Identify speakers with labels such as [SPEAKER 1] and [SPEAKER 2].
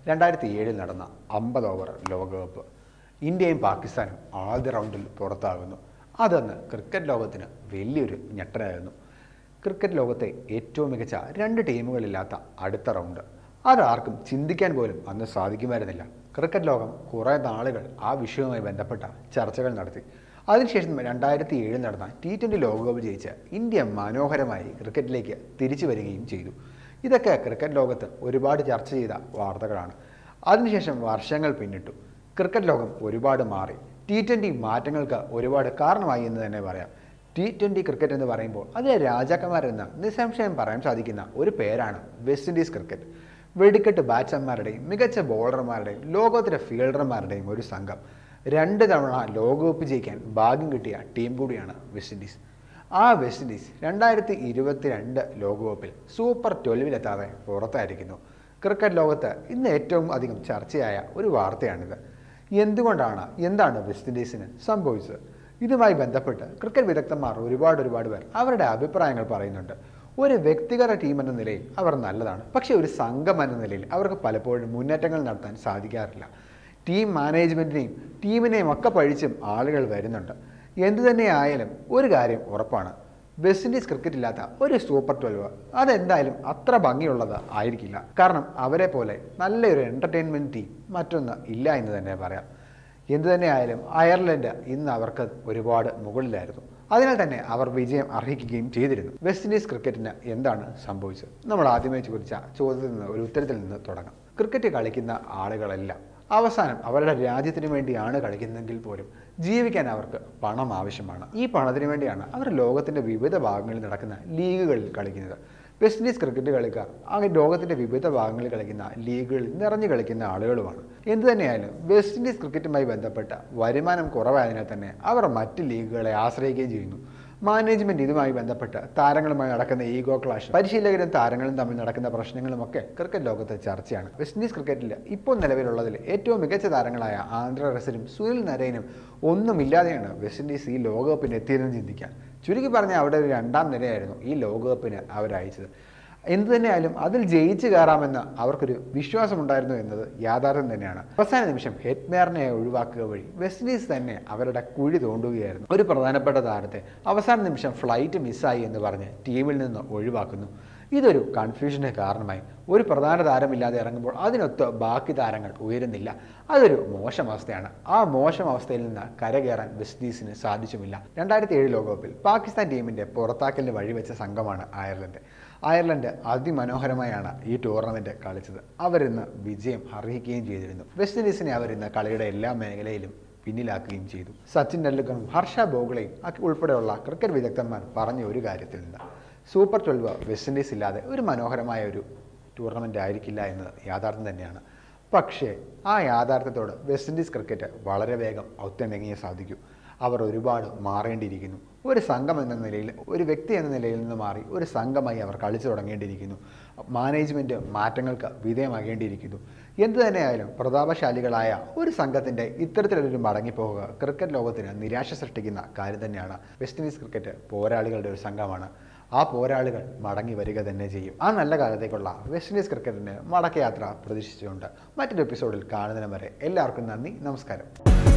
[SPEAKER 1] രണ്ടായിരത്തി ഏഴിൽ നടന്ന അമ്പത് ഓവർ ലോകകപ്പ് ഇന്ത്യയും പാകിസ്ഥാനും ആദ്യ റൗണ്ടിൽ പുറത്താകുന്നു അതന്ന് ക്രിക്കറ്റ് ലോകത്തിന് വലിയൊരു ഞെട്ടലായിരുന്നു ക്രിക്കറ്റ് ലോകത്തെ ഏറ്റവും മികച്ച രണ്ട് ടീമുകളില്ലാത്ത അടുത്ത റൗണ്ട് അതാർക്കും ചിന്തിക്കാൻ പോലും അന്ന് സാധിക്കുമായിരുന്നില്ല ക്രിക്കറ്റ് ലോകം കുറേ നാളുകൾ ആ വിഷയവുമായി ബന്ധപ്പെട്ട ചർച്ചകൾ നടത്തി അതിനുശേഷം രണ്ടായിരത്തി ഏഴിൽ നടന്ന ടി ട്വൻ്റി ലോകകപ്പ് ജയിച്ച് ഇന്ത്യ മനോഹരമായി ക്രിക്കറ്റിലേക്ക് തിരിച്ചു വരികയും ചെയ്തു ഇതൊക്കെ ക്രിക്കറ്റ് ലോകത്ത് ഒരുപാട് ചർച്ച ചെയ്ത വാർത്തകളാണ് അതിനുശേഷം വർഷങ്ങൾ പിന്നിട്ടു ക്രിക്കറ്റ് ലോകം ഒരുപാട് മാറി ടി ട്വൻ്റി മാറ്റങ്ങൾക്ക് ഒരുപാട് കാരണമായി എന്ന് തന്നെ പറയാം ടി ട്വൻ്റി ക്രിക്കറ്റ് എന്ന് പറയുമ്പോൾ അതിലെ രാജാക്കന്മാരെന്ന് നിസ്സംശയം പറയാൻ സാധിക്കുന്ന ഒരു പേരാണ് വെസ്റ്റ് ഇൻഡീസ് ക്രിക്കറ്റ് വെടിക്കെട്ട് ബാറ്റ്സ്മാൻമാരുടെയും മികച്ച ബോളർമാരുടെയും ലോകോത്തര ഫീൽഡർമാരുടെയും ഒരു സംഘം രണ്ട് തവണ ലോകകപ്പ് ജയിക്കാൻ ഭാഗ്യം കിട്ടിയ ടീം കൂടിയാണ് വെസ്റ്റ് ഇൻഡീസ് ആ വെസ്റ്റ് ഇൻഡീസ് രണ്ടായിരത്തി ഇരുപത്തിരണ്ട് ലോകകപ്പിൽ സൂപ്പർ ട്വൽവിലെത്താതെ പുറത്തായിരിക്കുന്നു ക്രിക്കറ്റ് ലോകത്ത് ഇന്ന് ഏറ്റവും അധികം ചർച്ചയായ ഒരു വാർത്തയാണിത് എന്തുകൊണ്ടാണ് എന്താണ് വെസ്റ്റ് ഇൻഡീസിന് സംഭവിച്ചത് ഇതുമായി ബന്ധപ്പെട്ട് ക്രിക്കറ്റ് വിദഗ്ധന്മാർ ഒരുപാട് ഒരുപാട് പേർ അവരുടെ അഭിപ്രായങ്ങൾ പറയുന്നുണ്ട് ഒരു വ്യക്തിഗത ടീം എന്ന നിലയിൽ അവർ നല്ലതാണ് പക്ഷേ ഒരു സംഘം എന്ന നിലയിൽ അവർക്ക് പലപ്പോഴും മുന്നേറ്റങ്ങൾ നടത്താൻ സാധിക്കാറില്ല ടീം മാനേജ്മെൻറ്റിനെയും ടീമിനെയും ഒക്കെ പഴിച്ചും ആളുകൾ വരുന്നുണ്ട് എന്തു തന്നെ ആയാലും ഒരു കാര്യം ഉറപ്പാണ് വെസ്റ്റ് ഇൻഡീസ് ക്രിക്കറ്റ് ഇല്ലാത്ത ഒരു സൂപ്പർ ട്വൽവ് അതെന്തായാലും അത്ര ഭംഗിയുള്ളത് ആയിരിക്കില്ല കാരണം അവരെ പോലെ നല്ലൊരു എൻ്റർടൈൻമെൻറ്റ് ടീം മറ്റൊന്ന് ഇല്ല എന്ന് തന്നെ പറയാം എന്തു തന്നെ ആയാലും അയർലൻഡ് ഇന്ന് അവർക്ക് ഒരുപാട് മുകളിലായിരുന്നു അതിനാൽ തന്നെ അവർ വിജയം അർഹിക്കുകയും ചെയ്തിരുന്നു വെസ്റ്റ് ഇൻഡീസ് ക്രിക്കറ്റിന് എന്താണ് സംഭവിച്ചത് നമ്മൾ ആദ്യമായി ചോദിച്ച ചോദ്യത്തിൽ നിന്ന് ഒരു ഉത്തരത്തിൽ നിന്ന് തുടങ്ങാം ക്രിക്കറ്റ് കളിക്കുന്ന ആളുകളെല്ലാം അവസാനം അവരുടെ രാജ്യത്തിന് വേണ്ടിയാണ് കളിക്കുന്നതെങ്കിൽ പോലും ജീവിക്കാൻ അവർക്ക് പണം ആവശ്യമാണ് ഈ പണത്തിന് വേണ്ടിയാണ് അവർ ലോകത്തിൻ്റെ വിവിധ ഭാഗങ്ങളിൽ നടക്കുന്ന ലീഗുകളിൽ കളിക്കുന്നത് വെസ്റ്റ് ഇൻഡീസ് ക്രിക്കറ്റ് കളിക്കാർ അങ്ങനെ ലോകത്തിൻ്റെ വിവിധ ഭാഗങ്ങളിൽ കളിക്കുന്ന ലീഗുകളിൽ നിറഞ്ഞു കളിക്കുന്ന ആളുകളുമാണ് എന്തു തന്നെയായാലും വെസ്റ്റ് ഇൻഡീസ് ക്രിക്കറ്റുമായി ബന്ധപ്പെട്ട വരുമാനം കുറവായതിനാൽ തന്നെ അവർ മറ്റ് ലീഗുകളെ ആശ്രയിക്കുകയും ചെയ്യുന്നു മാനേജ്മെന്റ് ഇതുമായി ബന്ധപ്പെട്ട് താരങ്ങളുമായി നടക്കുന്ന ഈഗോ ക്ലാഷ് പരിശീലകരും താരങ്ങളും തമ്മിൽ നടക്കുന്ന പ്രശ്നങ്ങളുമൊക്കെ ക്രിക്കറ്റ് ലോകത്തെ ചർച്ചയാണ് വെസ്റ്റ് ഇൻഡീസ് ക്രിക്കറ്റിൽ ഇപ്പോൾ നിലവിലുള്ളതിൽ ഏറ്റവും മികച്ച താരങ്ങളായ ആന്ധ്ര റസലും സുനിൽ നരേനും ഒന്നുമില്ലാതെയാണ് വെസ്റ്റ് ഇൻഡീസ് ഈ ലോകകപ്പിന് എത്തിയതെന്ന് ചിന്തിക്കാൻ ചുരുക്കി പറഞ്ഞാൽ അവിടെ ഒരു രണ്ടാം നിലയായിരുന്നു ഈ ലോകകപ്പിന് അവരയച്ചത് എന്തു തന്നെയായാലും അതിൽ ജയിച്ചു കയറാമെന്ന് അവർക്കൊരു വിശ്വാസമുണ്ടായിരുന്നു എന്നത് യാഥാർത്ഥ്യം തന്നെയാണ് അവസാന നിമിഷം ഹെറ്റ്മേറിനെ ഒഴിവാക്കുക വഴി വെസ്റ്റ് ഇൻഡീസ് തന്നെ അവരുടെ കുഴി തോണ്ടുകയായിരുന്നു ഒരു പ്രധാനപ്പെട്ട താരത്തെ അവസാന നിമിഷം ഫ്ലൈറ്റ് മിസ്സായി എന്ന് പറഞ്ഞ് ടീമിൽ നിന്ന് ഒഴിവാക്കുന്നു ഇതൊരു കൺഫ്യൂഷന് കാരണമായി ഒരു പ്രധാന താരമില്ലാതെ ഇറങ്ങുമ്പോൾ അതിനൊത്ത് ബാക്കി താരങ്ങൾ ഉയരുന്നില്ല അതൊരു മോശം അവസ്ഥയാണ് ആ മോശം അവസ്ഥയിൽ നിന്ന് കരകയറാൻ വെസ്റ്റ് ഇൻഡീസിന് സാധിച്ചുമില്ല രണ്ടായിരത്തി ഏഴ് ലോകകപ്പിൽ പാകിസ്ഥാൻ ടീമിന്റെ പുറത്താക്കലിന് വഴിവെച്ച സംഘമാണ് അയർലൻഡ് അയർലൻഡ് അതിമനോഹരമായാണ് ഈ ടൂർണമെന്റ് കളിച്ചത് അവരിന്ന് വിജയം അർഹിക്കുകയും ചെയ്തിരുന്നു വെസ്റ്റ് ഇൻഡീസിനെ അവരിന്ന് കളിയുടെ എല്ലാ മേഖലയിലും പിന്നിലാക്കുകയും ചെയ്തു സച്ചിൻ ടെണ്ടുൽക്കറും ഹർഷ ബോഗ്ലയും ഉൾപ്പെടെയുള്ള ക്രിക്കറ്റ് വിദഗ്ധന്മാർ പറഞ്ഞ ഒരു കാര്യത്തിൽ നിന്ന് സൂപ്പർ ട്വൽവ് വെസ്റ്റ് ഇൻഡീസ് ഇല്ലാതെ ഒരു മനോഹരമായ ഒരു ടൂർണമെൻ്റ് ആയിരിക്കില്ല എന്നത് യാഥാർത്ഥ്യം തന്നെയാണ് പക്ഷേ ആ യാഥാർത്ഥ്യത്തോട് വെസ്റ്റ് ഇൻഡീസ് ക്രിക്കറ്റ് വളരെ വേഗം ഒത്തിണങ്ങിയേ സാധിക്കൂ അവർ ഒരുപാട് മാറേണ്ടിയിരിക്കുന്നു ഒരു സംഘം എന്ന നിലയിൽ ഒരു വ്യക്തി എന്ന നിലയിൽ നിന്ന് മാറി ഒരു സംഘമായി അവർ കളിച്ചു തുടങ്ങേണ്ടിയിരിക്കുന്നു മാനേജ്മെൻറ്റ് മാറ്റങ്ങൾക്ക് വിധേയമാകേണ്ടിയിരിക്കുന്നു എന്തു തന്നെയായാലും പ്രതാപശാലികളായ ഒരു സംഘത്തിൻ്റെ ഇത്തരത്തിലൊരു മടങ്ങിപ്പോവുക ക്രിക്കറ്റ് ലോകത്തിന് നിരാശ സൃഷ്ടിക്കുന്ന കാര്യം തന്നെയാണ് വെസ്റ്റ് ഇൻഡീസ് ക്രിക്കറ്റ് പോരാളികളുടെ ഒരു സംഘമാണ് ആ പോരാളികൾ മടങ്ങി വരിക തന്നെ ചെയ്യും ആ നല്ല കാലത്തേക്കുള്ള വെസ്റ്റ് ഇൻഡീസ് ക്രിക്കറ്റിന് മടക്കയാത്ര പ്രതീക്ഷിച്ചുകൊണ്ട് മറ്റൊരു എപ്പിസോഡിൽ കാണുന്നതിന് വരെ എല്ലാവർക്കും നന്ദി നമസ്കാരം